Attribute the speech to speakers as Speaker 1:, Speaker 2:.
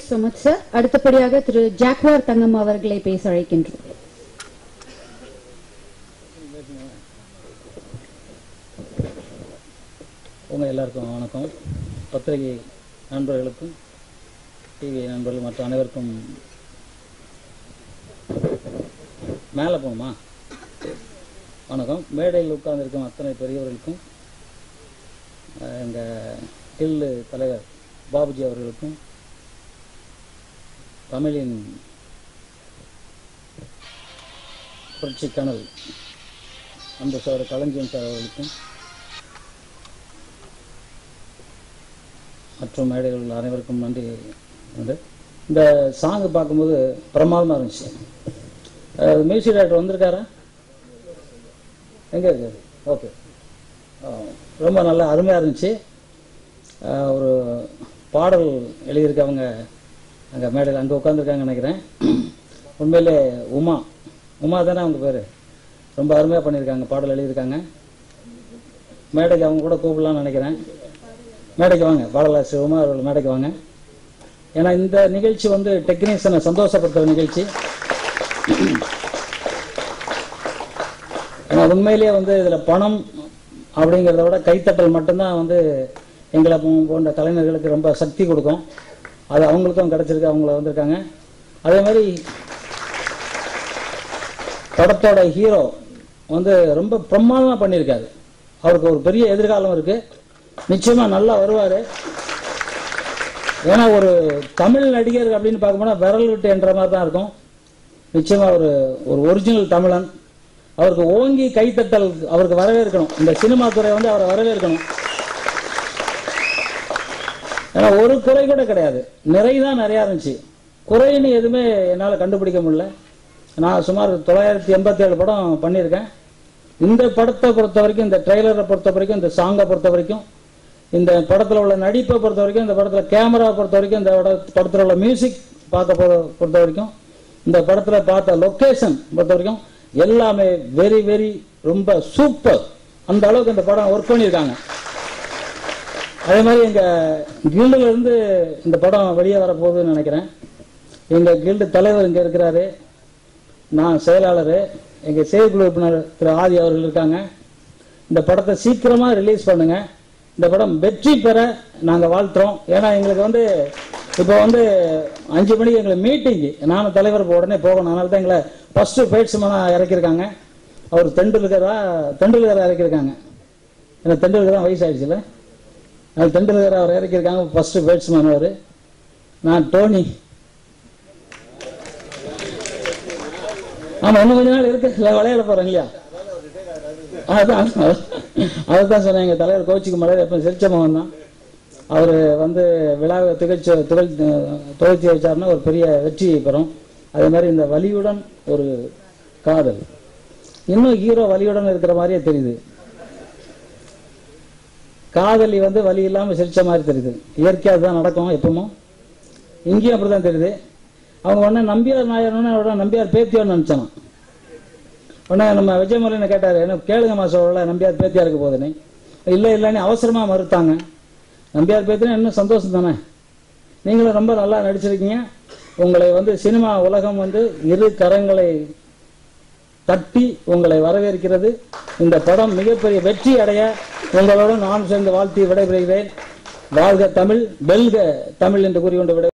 Speaker 1: so much, sir. அடுத்தபடியாக திரு Jaguar தங்கம் அவர்களை பேச அழைக்கின்றோம்
Speaker 2: உங்கள் எல்லாருக்கும் வணக்கம் பத்திரிகை நண்பர்களுக்கும் டிவி நண்பர்கள் மற்ற அனைவருக்கும் மேலே போகணுமா வணக்கம் மேடையில் உட்கார்ந்திருக்கும் அத்தனை பெரியவர்களுக்கும் எங்கள் ஹில்லு தலைவர் பாபுஜி அவர்களுக்கும் தமிழின் புரட்சி கனல் அந்த சார் களஞ்சியம் சார் அவர்களுக்கும் மற்றும் மேடையில் உள்ள அனைவருக்கும் நன்றி உண்டு இந்த சாங்கு பார்க்கும்போது பிரமாதமாக இருந்துச்சு மியூசிக் டைரக்டர் வந்திருக்காரா எங்கே இருக்காரு ஓகே ரொம்ப நல்லா அருமையாக இருந்துச்சு அஹ், ஒரு பாடல் எழுதியிருக்கவங்க அங்கே மேடையில் அங்கே உட்காந்துருக்காங்கன்னு நினைக்கிறேன் உண்மையிலே உமா உமா தானே அவங்க பேர் ரொம்ப அருமையாக பண்ணியிருக்காங்க பாடல் எழுதியிருக்காங்க மேடைக்கு அவங்க கூட கூப்பிடலாம்னு நினைக்கிறேன் மேடைக்கு வாங்க பாடலாசிரியர் உமா அவர்கள் மேடைக்கு வாங்க ஏன்னா இந்த நிகழ்ச்சி வந்து டெக்னீஷியனை சந்தோஷப்படுத்துகிற நிகழ்ச்சி ஏன்னா உண்மையிலேயே வந்து இதில் பணம் அப்படிங்கிறத விட கைத்தட்டல் மட்டும்தான் வந்து எங்களை போ- போன்ற கலைஞர்களுக்கு ரொம்ப சக்தி கொடுக்கும் அது அவங்களுக்கும் கிடச்சிருக்கு அவங்கள வந்திருக்காங்க அதே மாதிரி படத்தோட ஹீரோ வந்து ரொம்ப பிரமாதமாக பண்ணியிருக்காரு அவருக்கு ஒரு பெரிய எதிர்காலம் இருக்கு நிச்சயமா நல்லா வருவார் ஏன்னா ஒரு தமிழ் நடிகர் அப்படின்னு பார்க்கும்போது விரல் விட்டு என்ற மாதிரி தான் இருக்கும் நிச்சயமா ஒரு ஒரு ஒரிஜினல் தமிழன் அவருக்கு ஓங்கி கைத்தட்டல் அவருக்கு வரவேற்கணும் இந்த சினிமா துறை வந்து அவரை வரவேற்கணும் ஏன்னா ஒரு குறை கூட கிடையாது நிறை தான் நிறையா இருந்துச்சு குறைன்னு எதுவுமே என்னால் கண்டுபிடிக்க முடியல நான் சுமார் தொள்ளாயிரத்தி எண்பத்தி ஏழு படம் பண்ணியிருக்கேன் இந்த படத்தை பொறுத்த வரைக்கும் இந்த ட்ரெய்லரை பொறுத்த வரைக்கும் இந்த சாங்கை பொறுத்த வரைக்கும் இந்த படத்தில் உள்ள நடிப்பை பொறுத்த வரைக்கும் இந்த படத்தில் கேமரா பொறுத்த வரைக்கும் இந்த பட- படத்தில் உள்ள மியூசிக் பார்க்க பொ- பொறுத்த வரைக்கும் இந்த படத்தில் பார்த்த லொக்கேஷன் பொறுத்த வரைக்கும் எல்லாமே வெரி வெரி ரொம்ப சூப்பர் அந்த அளவுக்கு இந்த படம் ஒர்க் பண்ணியிருக்காங்க அதே மாதிரி எங்கள் கில்டுல இருந்து இந்த படம் வெளியே வரப்போகுதுன்னு நினைக்கிறேன் எங்கள் கில்டு தலைவர் இங்கே இருக்கிறாரு நான் செயலாளர் எங்கள் செயற்குழு உறுப்பினர் திரு ஆதி அவர்கள் இருக்காங்க இந்த படத்தை சீக்கிரமாக ரிலீஸ் பண்ணுங்க இந்த படம் வெற்றி பெற நாங்கள் வாழ்த்துறோம் ஏன்னா எங்களுக்கு வந்து இப்போ வந்து அஞ்சு மணிக்கு எங்களுக்கு மீட்டிங்கு நானும் தலைவர் இப்போ உடனே போகணும் அதனால தான் எங்களை ஃபஸ்ட்டு பேட்ஸ்மேனாக இறக்கியிருக்காங்க அவர் தெண்டுல்கரா தெண்டுல்கரா இறக்கியிருக்காங்க எனக்கு தெண்டுல்கர் தான் வயசாயிடுச்சுல அது தெண்டுல்கர் அவர் இறக்கியிருக்காங்க ஃபஸ்ட்டு பேட்ஸ்மேன் அவர் நான் டோனி ஆமா இன்னும் கொஞ்ச நாள் இருக்கு இல்லை விளையாட போறேன் இல்லையா அதான் அதுதான் சொன்னேன் எங்க தலைவர் கோச்சிக்கு மலையில எப்போ சிரிச்சமன் தான் அவர் வந்து விழாவை திகழ்ச்சி திகழ் துவச்சி வச்சாருன்னா ஒரு பெரிய வெற்றி பெறும் அதே மாதிரி இந்த வலியுடன் ஒரு காதல் இன்னும் ஹீரோ வலியுடன் இருக்கிற மாதிரியே தெரியுது காதலி வந்து வலி இல்லாம சிரிச்ச மாதிரி தெரியுது இயற்கையாக அதுதான் நடக்கும் எப்பவும் இங்கேயும் அப்படிதான் தெரியுது அவங்க உடனே நம்பியார் நாயர்னு உடனே நம்பியார் பேத்தியோன்னு நினச்சான் உடனே நம்ம விஜயமுரளின்னு கேட்டார் என்ன கேளுங்கம்மா சொல்லல நம்பியார் பேத்தியா இருக்க போகுதுன்னு இல்லை இல்லைன்னு அவசரமா மறுத்தாங்க நம்பியார் பேத்தினா இன்னும் சந்தோஷம் தானே நீங்களும் ரொம்ப நல்லா நடிச்சிருக்கீங்க உங்களை வந்து சினிமா உலகம் வந்து இரு கரங்களை தட்டி உங்களை வரவேற்கிறது இந்த படம் மிகப்பெரிய வெற்றி அடைய உங்களோடு நான் சேர்ந்து வாழ்த்தி விடைபெறுகிறேன் வாழ்க தமிழ் வெல்க தமிழ் என்று கூறிக்கொண்டு விடை